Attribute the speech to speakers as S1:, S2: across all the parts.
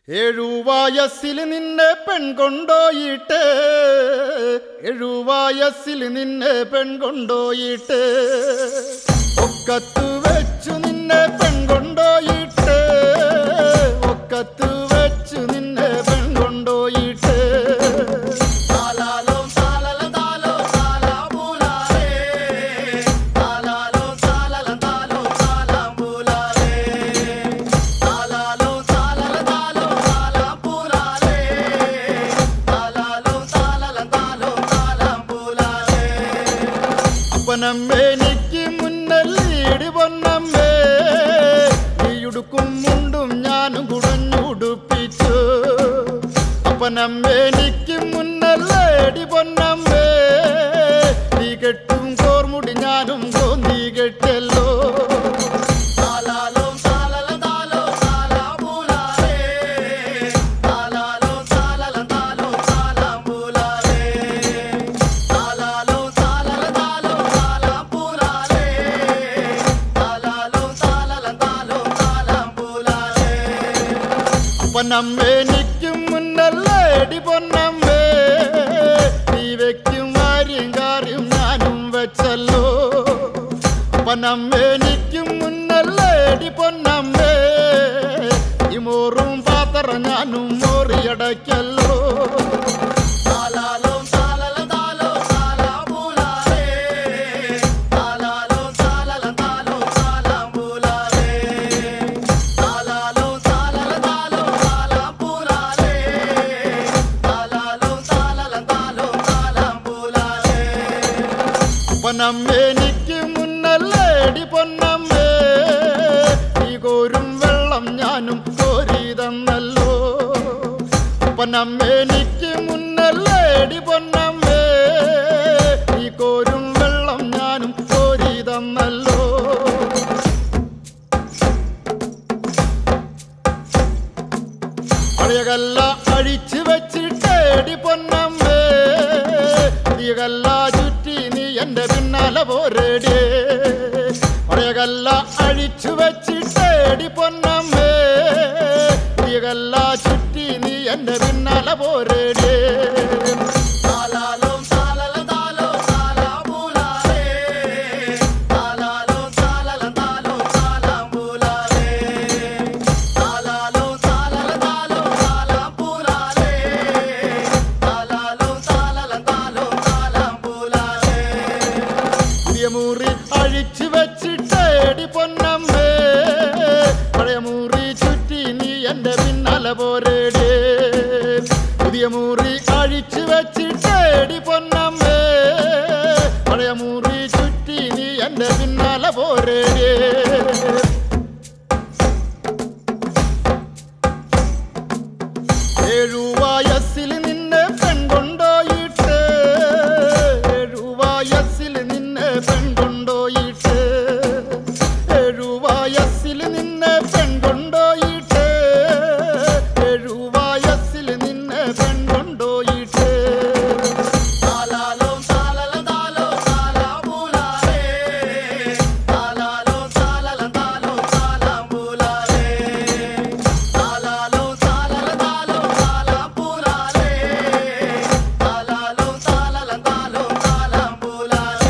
S1: ഏഴു വയസ്സിൽ നിന്നെ പെൺകൊണ്ടോയിട്ട് ഏഴു വയസ്സിൽ നിന്നെ പെൺകൊണ്ടോയിട്ട് ഒക്കത്ത് വെച്ചു നിന്നെ പെൺകൊണ്ടോയിട്ട് ഒക്കത്ത് വെച്ചു നിന്നെ പെൺകൊണ്ടോയിട്ട്
S2: താലാലോ താലല താലോ താലാമ്പൂലാലേ താലാലോ താലല താലോ താലാമ്പൂലാലേ താലാലോ താലല താലോ താലാമ്പൂലാലേ താലാലോ താലല താലോ താലാമ്പൂലാലേ
S1: അപ്പനമ്മേ എനിക്ക് മുന്നല്ലീടി പൊന്നമ്മേ നീയുടുക്കും മുണ്ടും ഞാനും കുടഞ്ഞുടുപ്പിച്ചു അപ്പനമ്മേ എനിക്ക് മുന്നല്ലേടി പൊന്നമ്മേ നീ കെട്ടും കോർമുടി ഞാനും കോന്തി കെട്ടല്ലോ
S2: താലാലോ താലല താലോ താലാമ്പൂലാലേ താലാലോ താലല താലോ താലാമ്പൂലാലേ താലാലോ താലല താലോ താലാമ്പൂലാലേ താലാലോ താലല താലോ താലാമ്പൂലാലേ
S1: അപ്പനമ്മേ എനിക്കും മുന്നല്ലേടി പൊന്നമ്മേ നീ വെക്കും വാരിയും കാര്യം ഞാനും വെച്ചല്ലോ അപ്പനമ്മേ എനിക്കും മുന്നല്ലേടി പൊന്നമ്മേ ഈ മോറും പാത്രം ഞാനും മോറിയടയ്ക്കല്ലോ
S2: താലാലോ താലല താലോ താലാമ്പൂലാലേ താലാലോ താലല താലോ താലാമ്പൂലാലേ താലാലോ താലല താലോ താലാമ്പൂലാലേ താലാലോ താലല താലോ താലാമ്പൂലാലേ
S1: അപ്പനമ്മേ എനിക്ക് മുന്നല്ലേടി പൊന്നമ്മേ നീ കോരും വെള്ളം ഞാനും കോരി തന്നല്ലോ അപ്പനമ്മേ എനിക്ക് മുന്നല്ലേടി പൊന്നമ്മേ നീ കോരും വെള്ളം ഞാനും കോരി തന്നല്ലോ പഴയകല്ല അഴിച്ചു വെച്ചിട്ടേടി പൊന്നമ്മേ നീകല്ല ചുറ്റി നീ എന്റെ പിന്നാലെ പോരേടി പഴയകല്ല അഴിച്ചു വെച്ചിട്ടേടി പൊന്നമ്മേ നീകല്ല ചുറ്റി നീ എന്റെ പിന്നാലെ പോരേടി
S2: താലാലോ താലല താലോ താലാമ്പൂലാലേ താലാലോ താലല താലോ താലാമ്പൂലാലേ താലാലോ താലല താലോ താലാമ്പൂലാലേ താലാലോ താലല താലോ താലാമ്പൂലാലേ
S1: പുതിയ മുറി അഴിച്ചു വെച്ചിട്ടേടി പൊന്നമ്മേ പഴയ മുറി ചുറ്റി നീ എന്റെ പിന്നാലെ പോരേടി പുതിയ മുറി അഴിച്ചു വെച്ചിട്ടേടി പൊന്നമ്മേ പഴയ മുറി ചുറ്റി നീ എന്റെ പിന്നാലെ പോരേടി ഏഴു വയസ്സിൽ നിന്നെ പെൺകൊണ്ടോയിട്ട് ഏഴു വയസ്സിൽ നിന്നെ പെൺകൊണ്ടോയിട്ട് ഏഴു വയസ്സിൽ നിന്നെ പെൺകൊണ്ടോയിട്ട് ഏഴു വയസ്സിൽ നിന്നെ പെൺകൊണ്ടോയിട്ട്
S2: താലാലോ താലല താലോ താലാമ്പൂലാലേ താലാലോ താലല താലോ താലാമ്പൂലാലേ താലാലോ താലല താലോ താലാമ്പൂലാലേ താലാലോ താലല താലോ താലാമ്പൂലാലേ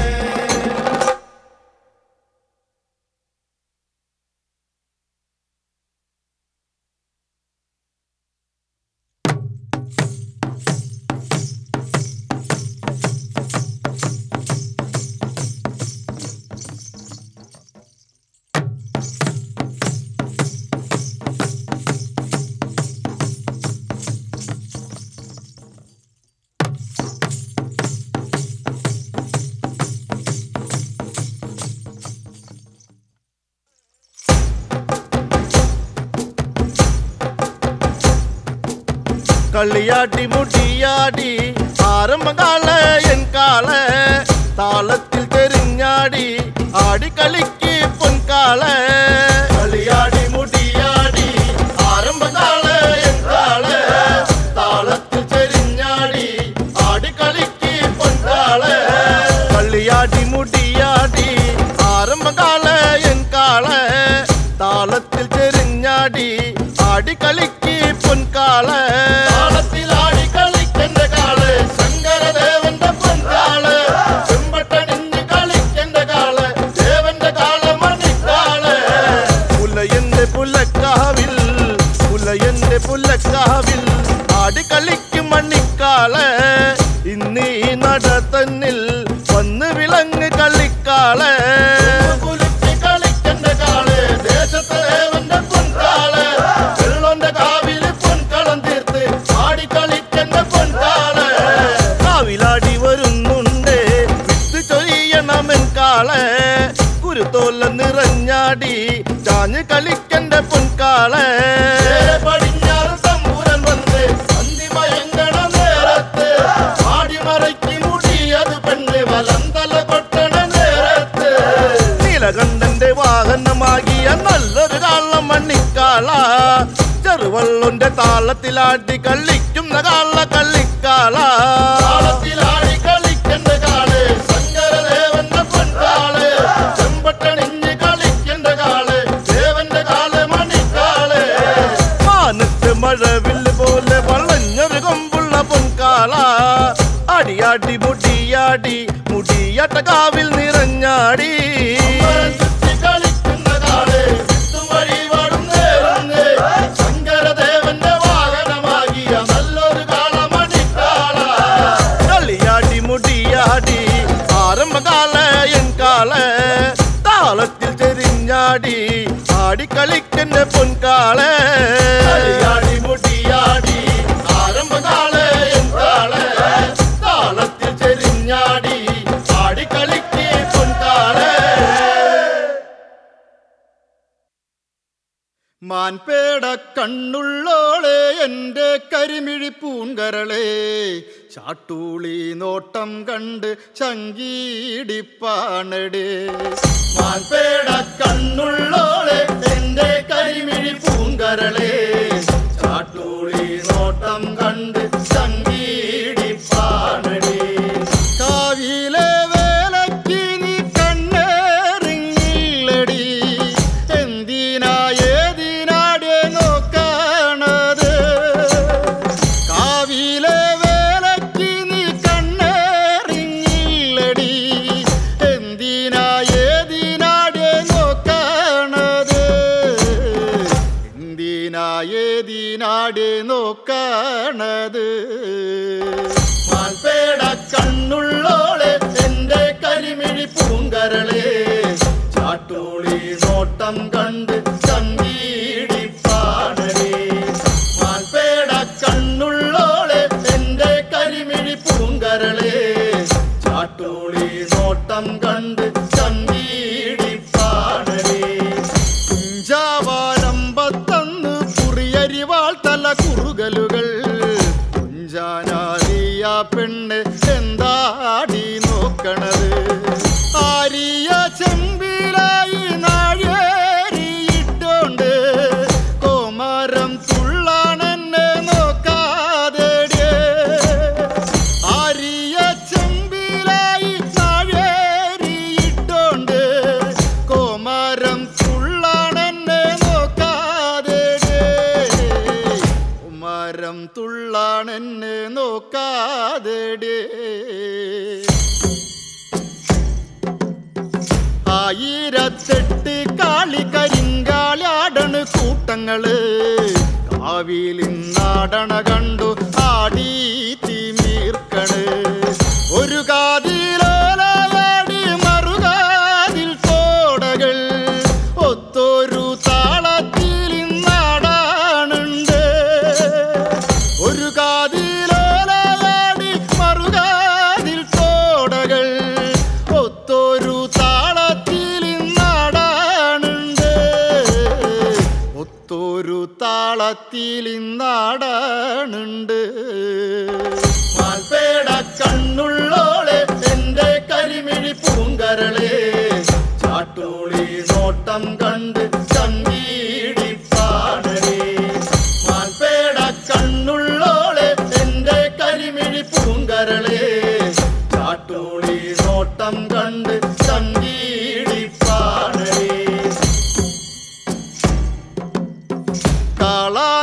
S3: കളിയാട്ടി മുടിയാടി ആരംഭകാല എൻ കാല താളത്തിൽ തെരിഞ്ഞാടി ആടി കളിക്ക് പൊൻകാല കളിയാടി മുടിയാടി ആരംഭകാല എൻ കാല താളത്തിൽ തെരിഞ്ഞാടി ആടി കളിക്ക് പൊൻകാല കളിയാടി മുടിയാടി ആരംഭകാല എൻ കാല താളത്തിൽ ചെരിഞ്ഞാടി ആടിക്കളിക്ക് പൊൻകാള
S1: താളത്തിലാടി കളിക്കണ്ട കാള് ശങ്കരദേവന്റെ പൊൻകാള് ചെമ്പട്ടണിഞ്ഞ് കളിക്കണ്ട കാള് ദേവന്റെ കാള് മണിക്കാള്
S3: പുലയന്റെ പുലക്കാവിൽ പുലയന്റെ പുലക്കാവിൽ ആടിക്കളിക്കും മണിക്കാള ഇന്നീ നട തന്നിൽ വന്ന് വിളങ്ങ് കളിക്കാള
S1: കുലുക്കി കളിക്കണ്ട കാള് ദേശത്തെ ദേവന്റെ പൊൻകാള് വെള്ളോന്റെ കാവില് പൊൻകളം തീർത്ത് ആടി കളിക്കണ്ട പൊൻകാള്
S3: കാവിലാടി വരുന്നുണ്ട് വിത്ത് ചൊരിയണമെൻ കാളെ കുരുത്തോല നിറഞ്ഞാടി ചാഞ്ഞ് കളിക്കണ്ട പൊൻകാളെ
S1: നേരെ പടിഞ്ഞാറ് തമ്പുരൻ വന്ന് സന്ധി മയങ്ങണ നേരത്ത് ആടിമറയ്ക്ക് മുടിയത് പെണ്ണ് വലന്തല കൊട്ടണ നേരത്ത്
S3: നീലകണ്ഠന്റെ വാഹനമാകിയ നല്ലൊരു കാളം മണ്ണിക്കാള ചെറുവള്ളൊന്റെ താളത്തിലാടി കളിക്കുന്ന കാള കളിക്കാള
S1: താളത്തിലാടി കളിക്കണ്ട കാള് ശങ്കരദേവന്റെ പൊൻകാള് ചെമ്പട്ടണിഞ്ഞ് കളിക്കണ്ട കാള് ദേവന്റെ കാള് മണിക്കാള്
S3: മാനത്ത് മഴവില്ല് പോലെ വളഞ്ഞൊരു കൊമ്പുള്ള പൊൻകാള അടിയാടി മുടിയാടി മുടിയാട്ട കാവിൽ നിറഞ്ഞാടി
S1: അമ്പലം ചുറ്റി കളിക്കുന്ന കാള് വിത്തും വഴിപാടും നേരുന്ന് ശങ്കരദേവന്റെ വാഹനമാകിയ നല്ലൊരു കാള മണിക്കാള
S3: കളിയാടി മുടിയാടി ആരംഭകാല എൻ കാല താളത്തിൽ ചെരിഞ്ഞാടി ആടി കളിക്കുന്ന പൊൻകാളെ
S1: കളിയാടി മുടിയാടി ആരംഭകാള് എന്താള് താളത്തിൽ ചെരിഞ്ഞാടി ആടിക്കളിക്ക് പൊൻകാള് മാൻപേട കണ്ണുള്ളോളെ എൻ്റെ കരിമിഴി പൂങ്കരളെ ചാട്ടൂളി നോട്ടം കണ്ട് ചങ്കീടിപ്പാണടേ മാൻപേട കണ്ണുള്ളോളെ എൻ്റെ കരിമിഴി പൂങ്കരളെ ചാട്ടൂളി നോട്ടം കണ്ട് ചങ്കീടിപ്പാണടേ കാവിലെ വേലയ്ക്ക് നീ കണ്ണേറിങ്ങില്ലടി എന്തിനാ ഏതിനാടെ നോക്കണത് കാവിലെ വേലയ്ക്ക് നീ കണ്ണേറിങ്ങില്ലടി എന്തിനാ ഏതിനാടെ നോക്കണത് എന്തിനാ ഏതിനാടെ നോക്കണത് മാൽപേട കണ്ണുള്ളോളെ എന്റെ കരിമിഴി പൂങ്കരളെ ചാട്ടൂളി നോട്ടം കണ്ട് ചങ്കീടിപ്പാടലേ മാൽപേട കണ്ണുള്ളോളെ എന്റെ കരിമിഴി പൂങ്കരളെ ചാട്ടൂളി നോട്ടം കണ്ട് ചങ്കീടിപ്പാടലേ കുഞ്ചാവാരമ്പത്തന്ന് കുറിയരിവാൾ തല കുറുകലുകൾ കുഞ്ചാനാലിയ പെണ്ണ് എന്താടി നോക്കണത് ആരിയ ചെമ്പിലായി നാഴേറിയിട്ടോണ്ട് കോമരം തുള്ളാണെന്നെ നോക്കാതെടിയേ ആരിയ ചെമ്പിലായി നാഴേറിയിട്ടോണ്ട് കോമരം തുള്ളാണെന്നെ നോക്കാതെ കുമാരം തുള്ളാണെന്നെ നോക്കാതെ ആയിരത്തെട്ട് കാളി കരിങ്കാളാടണ് കൂട്ടങ്ങള് കാവിലിന്നാടണ കണ്ടു ആടി തിമീർക്കണ് ഒരു കാതിലോലാടി മറുകാതിൽ തോടകൾ ഒത്തൊരു താളത്തിൽ ഇന്നാടാനുണ്ട് ഒരു കാതിലോലാടി മറുകാതിൽ തോടകൾ ഒത്തൊരു താളത്തിൽ ഇന്നാടാനുണ്ട് ഒത്തൊരു താളത്തിൽ ഇന്നാടാനുണ്ട് മാൽപേട കണ്ണുള്ളോളെ എന്റെ കരിമിഴി പൂങ്കരളെ ചാട്ടൂളി നോട്ടം കണ്ട് ചങ്കീടിപ്പാടലേ മാൽപേട കണ്ണുള്ളോളെ എന്റെ കരിമിഴി പൂങ്കരളെ ചാട്ടൂളി നോട്ടം കണ്ട് ചങ്കീടിപ്പാടലേ കാള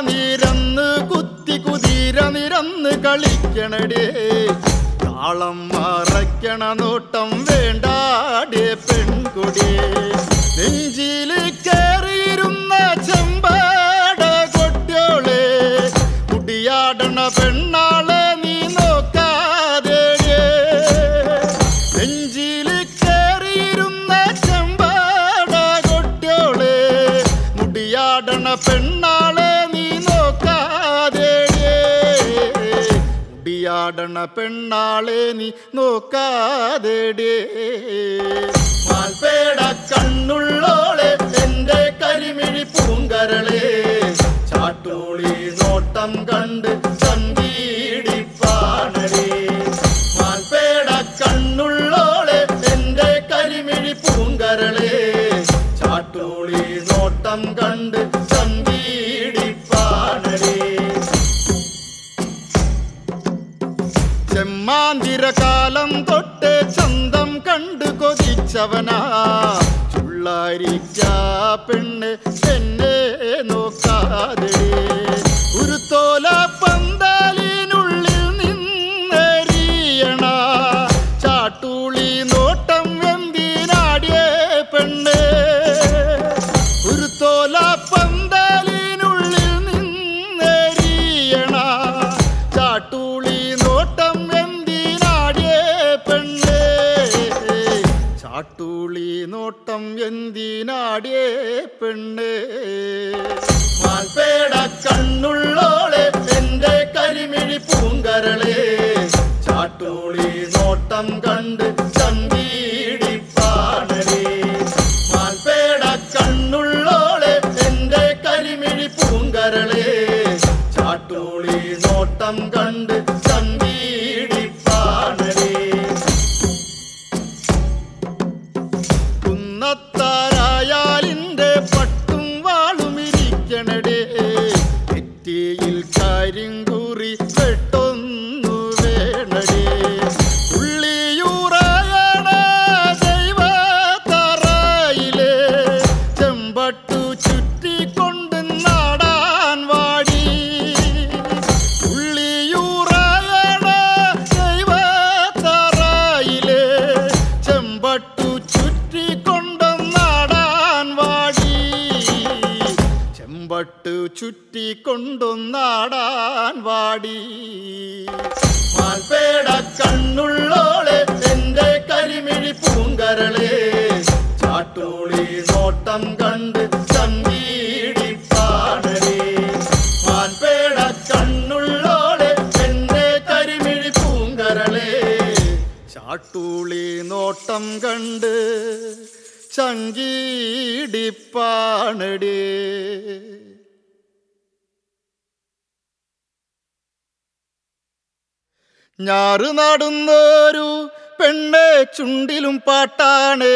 S1: കളിക്കണടേ താളം മറയ്ക്കണ നോട്ടം വേണ്ടാടേ പെൺകൊടിയേ നെഞ്ചിൽ കയറിയിരുന്ന ചെമ്പാട കൊട്ടിയോളെ കുടിയാടണ പെണ്ണാളെ നീ നോക്കാതെ നെഞ്ചിൽ കയറിയിരുന്ന ചെമ്പാട കൊട്ടിയോളെ മുടിയാടണ പെണ്ണാളെ നീ നോക്കാതെ മുടിയാടണ പെണ്ണാളെ നീ നോക്കാതെ മാൽപേട കണ്ണുള്ളോളെ എന്റെ കരിമിഴി പൂങ്കരളെ ചാട്ടൂളി നോട്ടം കണ്ട് ചന്തീടിപ്പാണടേ മാൽപേട കണ്ണുള്ളോളെ എന്റെ കരിമിഴി പൂങ്കരളെ ചാട്ടൂളി നോട്ടം കണ്ട് ചന്തീടിപ്പാണടേ ചെമ്മാന്തിര കാലം തൊട്ട് ചന്തം കണ്ടു കൊതിച്ചവനാ ചുള്ളാരിക്ക പെണ്ണ് എന്നെ നോക്കാതെ ഒരു തോല പന്താലിനുള്ളിൽ നിന്നെറിയണ ചാട്ടൂളി നോട്ടം എന്തിനാടിയേ പെണ്ണ് ഒരു തോല പന്താലിനുള്ളിൽ നിന്നെറിയണ ചാട്ടൂളി നോട്ടം എന്തിനാടിയേ പെണ്ണ് ചാട്ടൂളി നോട്ടം എന്തിനാടിയേ പെണ്ണ് മാൽപേട കണ്ണുള്ളോളെ എന്റെ കരിമിഴി പൂങ്കരളെ ചാട്ടൂളി നോട്ടം കണ്ട് ചന്തീടിപ്പാണടേ മാൽപേട കണ്ണുള്ളോളെ എന്റെ കരിമിഴി പൂങ്കരളെ ചാട്ടൂളി നോട്ടം കണ്ട് ചന്തീടിപ്പാണടേ കുന്നത്താരായാലിന്റെ പട്ടും വാളും ഇരിക്കണടേ നെറ്റിയിൽ കരിങ്കുറി പെട്ടൊന്നു വേണടേ ഉള്ളിയൂറായണ ദൈവത്തറയിലെ ചെമ്പട്ടു ചുറ്റിക്കൊണ്ട് നാടാൻ വാടി ഉള്ളിയൂറായണ ദൈവത്തറയിലെ ചെമ്പട്ടു ചുറ്റിക്കൊണ്ട് നാടാൻ വാടി ചെമ്പട്ടു ചുറ്റിക്കൊണ്ടൊന്നാടാൻ വാടി മാൽപേട കണ്ണുള്ളോളെ എന്റെ കരിമിഴി പൂങ്കരളെ ചാട്ടൂളി നോട്ടം കണ്ട് ചന്തീടിപ്പാടലേ മാൽപേട കണ്ണുള്ളോളെ എന്റെ കരിമിഴി പൂങ്കരളെ ചാട്ടൂളി നോട്ടം കണ്ട് ചങ്കീടിപ്പാണടേ ഞാറ് നടുന്നൊരു പെണ്ണെ ചുണ്ടിലും പാട്ടാണേ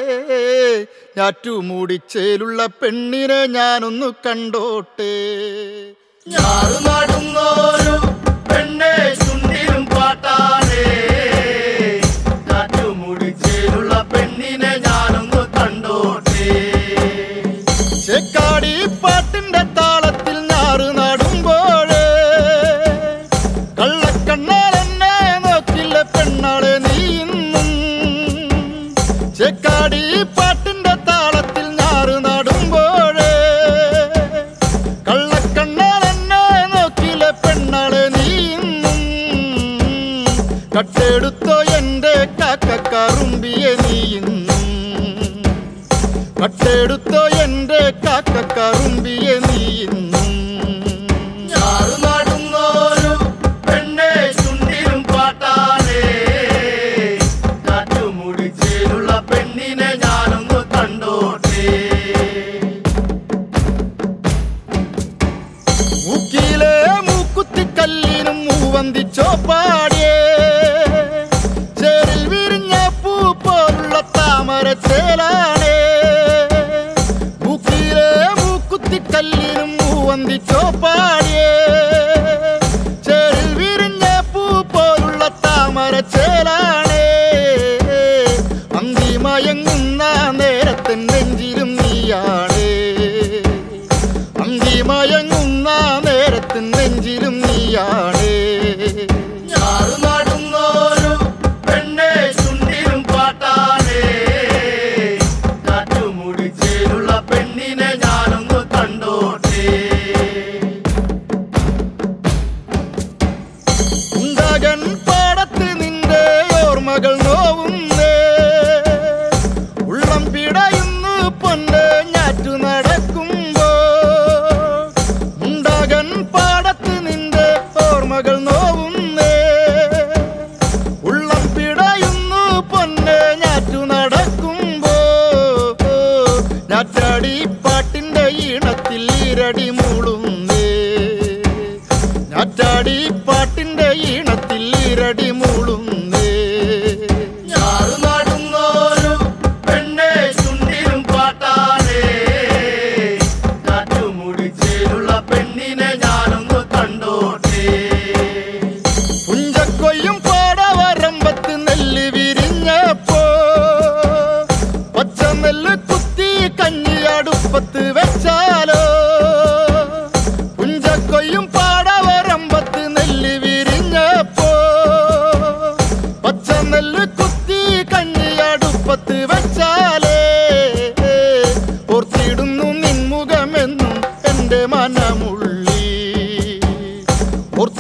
S1: ഞാറ്റുമൂടിച്ചേലുള്ള പെണ്ണിനെ ഞാനൊന്നു കണ്ടോട്ടെ ഞാറ് നടുന്നൊരു പെണ്ണെ ചുണ്ടിലും പാട്ടാണേ ഞാറ്റുമൂടിച്ചേലുള്ള പെണ്ണിനെ ഞാനൊന്നു കണ്ടോട്ടെ ചെക്കാടി പാട്ടിന്റെ താളത്തിൽ ഞാറ് നടുമ്പോഴേ കള്ളക്കണ്ണാൽ എന്നെ നോക്കില്ല പെണ്ണാളെ നീ ഇന്നും ചെക്കാടി പാട്ടിന്റെ താളത്തിൽ ഞാറ് നടുമ്പോഴേ കള്ളക്കണ്ണാൽ എന്നെ നോക്കില്ല പെണ്ണാളെ നീ ഇന്നും കട്ടെടുത്തോ എന്റെ കാക്കക്കറുമ്പിയെ നീ ഇന്നും കട്ടെടുത്തോ എന്റെ കാക്കക്കറുമ്പിയെ നീ ഇന്നും ഞാറ് നടുന്നോരു പെണ്ണെ ചുണ്ടിലും പാട്ടാനേ കാറ്റുമുടിച്ചേലുള്ള പെണ്ണിനെ ഞാനൊന്ന് കണ്ടോട്ടെ മൂക്കിലെ മൂക്കുത്തിക്കല്ലിനും മൂവന്തിച്ചോ പാടിയേ ചേരിൽ വിരിഞ്ഞ പൂ പോലുള്ള താമര ചേലാണേ മൂക്കിലെ മൂക്കുത്തിക്കല്ലിനും മൂവന്തിച്ചോ പാടിയേ ചേരിൽ വിരിഞ്ഞ പൂ പോലുള്ള താമര ചേലാണേ അന്തി മയങ്ങുന്ന നേരത്തിൻ നെഞ്ചിലും നീയാണേ അന്തി മയങ്ങുന്ന നേരത്തിൻ നെഞ്ചിലും നീയാണേ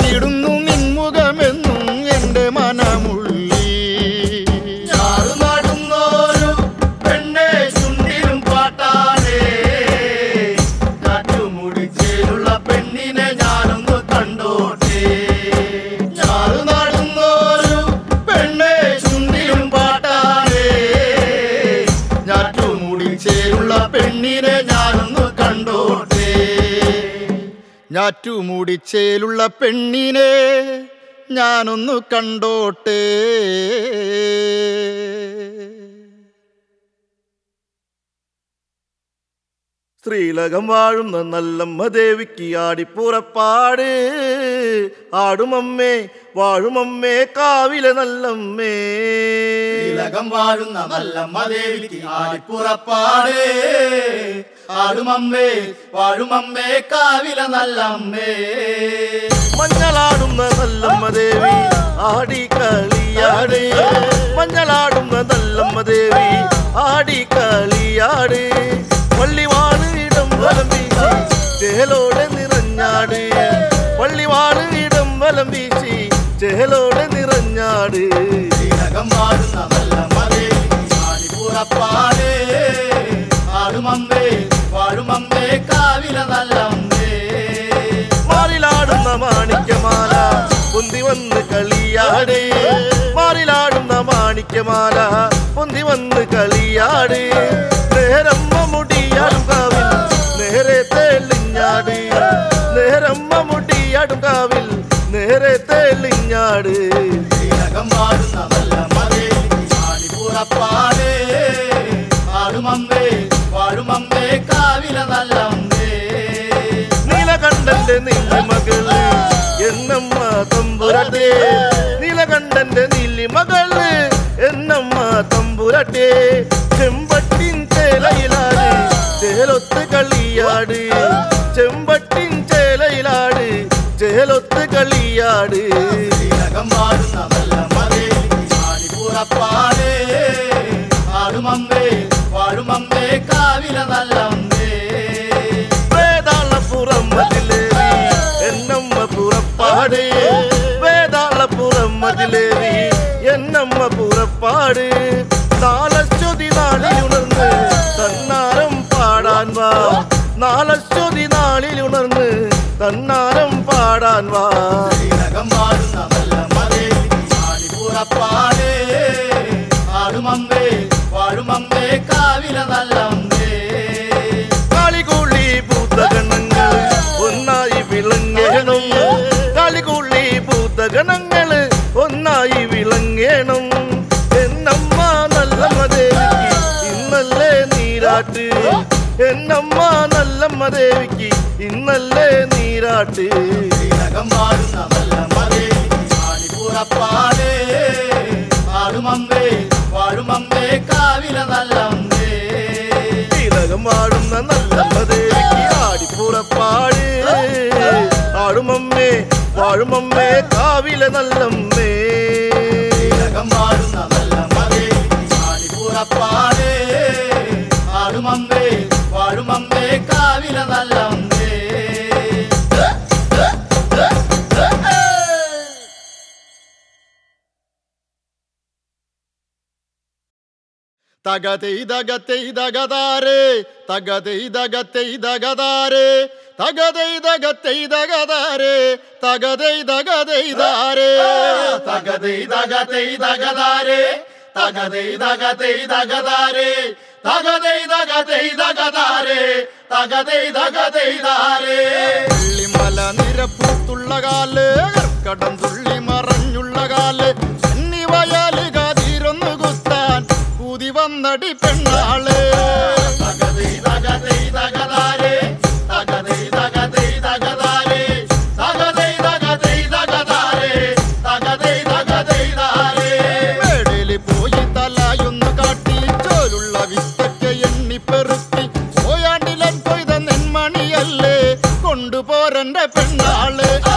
S1: കണ്ടിടുന്നു നിൻമുഖമെന്നും എൻ്റെ മനമുള്ളി
S2: ഞാറു നടുന്നോരു പെണ്ണെ ചുണ്ടിലും പാട്ടാനേ കാറ്റുമുടിച്ചേലുള്ള പെണ്ണിനെ ഞാനൊന്ന് കണ്ടോട്ടെ ഞാറു നടുന്നോരു പെണ്ണെ ചുണ്ടിലും പാട്ടാനേ ഞാറ്റുമുടിച്ചേലുള്ള പെണ്ണിനെ ഞാനൊന്ന് കണ്ടോട്ടെ
S1: ഞാറ്റുമൂടിച്ചേലുള്ള പെണ്ണിനെ ഞാനൊന്നു കണ്ടോട്ടെ
S3: ശ്രീലകം വാഴുന്ന നല്ലമ്മ ദേവിക്ക് ആടിപ്പുറപ്പാട് ആടുമമ്മേ വാഴുമമ്മേ കാവിലെ നല്ലമ്മേ
S2: ശ്രീലകം വാഴുന്ന നല്ലമ്മ ദേവിക്ക് ആടിപ്പുറപ്പാട് ആടുമമ്മേ വാഴുമമ്മേ കാവില നല്ലമ്മേ
S3: മഞ്ഞളാടുന്ന നല്ലമ്മ ദേവി ആടി കളിയാട് മഞ്ഞളാടുന്ന നല്ലമ്മ ദേവി ആടി കളിയാട് പള്ളിവാട് ഇടം വലം വീശി ചേലോടെ നിറഞ്ഞാട് പള്ളിവാട് ഇടം വലം വീശി ചേലോടെ നിറഞ്ഞാട്
S2: ശ്രീലകം വാഴുന്ന നല്ലമ്മ ദേവിക്ക് ആടിപ്പുറപ്പാട് ആടുമമ്മേ വാഴുമമ്മേ കാവില നല്ലമ്മേ
S3: മാറിലാടുന്ന മാണിക്യമാല പൊന്തി വന്ന് കളിയാട് മാറിലാടുന്ന മാണിക്യമാല പൊന്തി വന്ന് കളിയാട് നേരമ്മ മുടിയാടും കാവിൽ നേരെ തെളിഞ്ഞാട് നേരമ്മ മുടിയാടും കാവിൽ നേരെ തെളിഞ്ഞാട്
S2: ശ്രീലകം വാഴുന്ന നല്ലമ്മ ദേവിക്ക് ആടിപ്പുറപ്പാട് ആടുമമ്മേ വാഴുമമ്മേ കാവില നല്ലമ്മേ
S3: നീലകണ്ഠന്റെ നീലിമകള് എന്നമ്മ തമ്പുരട്ടെ നീലകണ്ഠന്റെ നീലിമകള് എന്നമ്മ തമ്പുരട്ടെ ചെമ്പട്ടിൻ ചേലയിലാട് ചേലൊത്ത് കളിയാട് ചെമ്പട്ടിൻ ചേലയിലാട് ചേലൊത്ത് കളിയാട്
S2: ശ്രീലകം വാഴുന്ന നല്ലമ്മ ദേവിക്ക് ആടിപ്പുറപ്പാട് ആടുമമ്മേ വാഴുമമ്മേ കാവില നല്ലമ്മേ
S3: വേതാളപ്പുറം മതിലേറി എന്നമ്മ പുറപ്പാട് വേതാളപ്പുറം മതിലേറി എന്നമ്മ പുറപ്പാട് നാലശ്വതി നാളിലുണർന്ന് തന്നാരം പാടാൻ വാ നാലശ്വതി നാളിലുണർന്ന് തന്നാരം പാടാൻ വാ
S2: ശ്രീലകം വാഴുന്ന നല്ലമ്മ ദേവിക്ക് ആടിപ്പുറപ്പാട് ആടുമമ്മേ വാഴുമമ്മേ കാവില നല്ലമ്മേ
S3: കാളികൂളി ഭൂതഗണങ്ങൾ ഒന്നായി വിളങ്ങേണം കാളികൂളി ഭൂതഗണങ്ങൾ ഒന്നായി വിളങ്ങേണം എന്നമ്മ നല്ലമ്മ ദേവിക്ക് ഇന്നല്ലേ നീരാട്ട് എന്നമ്മ നല്ലമ്മ ദേവിക്ക് ഇന്നല്ലേ നീരാട്ട്
S2: ശ്രീലകം വാഴുന്ന നല്ലമ്മ ദേവിക്ക് ആടിപ്പുറപ്പാട് ആടുമമ്മേ വാഴുമമ്മേ കാവില നല്ലമ്മേ
S3: തിലകം വാടുന്ന നല്ലമ്മ ദേവിക്ക് ആടിപ്പുറപ്പാട് ആടുമമ്മേ വാഴുമമ്മേ കാവിലെ നല്ലമ്മേ
S2: ശ്രീലകം വാഴുന്ന നല്ലമ്മ ദേവിക്ക് ആടിപ്പുറപ്പാട് ആടുമമ്മേ വാഴുമമ്മേ കാവില നല്ലമ്മേ
S1: തകതെയ്തകത്തെയ്തകതാരേ തകതെയ്തകത്തെയ്തകതാരേ തകതെയ്തകത്തെയ്തകതാരേ തകതെയ്തകതെയ്താരേ
S2: തകതൈ തകതൈ തകതാരേ തകതൈ തകതൈ തകതാരേ തകതൈ തകതൈ തകതാരേ തകതൈ തകതൈ താരേ
S1: വെള്ളിമല നിരപ്പൂത്തുള്ള കാല് കർക്കടം തുള്ളി മറഞ്ഞുള്ള കാല് വയാല് കാതിരൊന്നു കുത്താൻ കൂതി വന്നടി പെണ്ണാള്
S2: തകതൈ തകതൈ തകതാരേ തകതൈ തകതൈ തകതാരേ തകതൈ തകതൈ തകതാരേ തകതൈ തകതൈ താരേ
S1: മേടയില് പോയി തലായൊന്നു കാട്ടി ചോലുള്ള വിത്തയ്ക്ക് എണ്ണിപ്പെറുക്കി പോയാണ്ടിലൻ കൊയ്ത നെന്മണിയല്ലേ കൊണ്ടുപോരന്റെ പെണ്ണാള്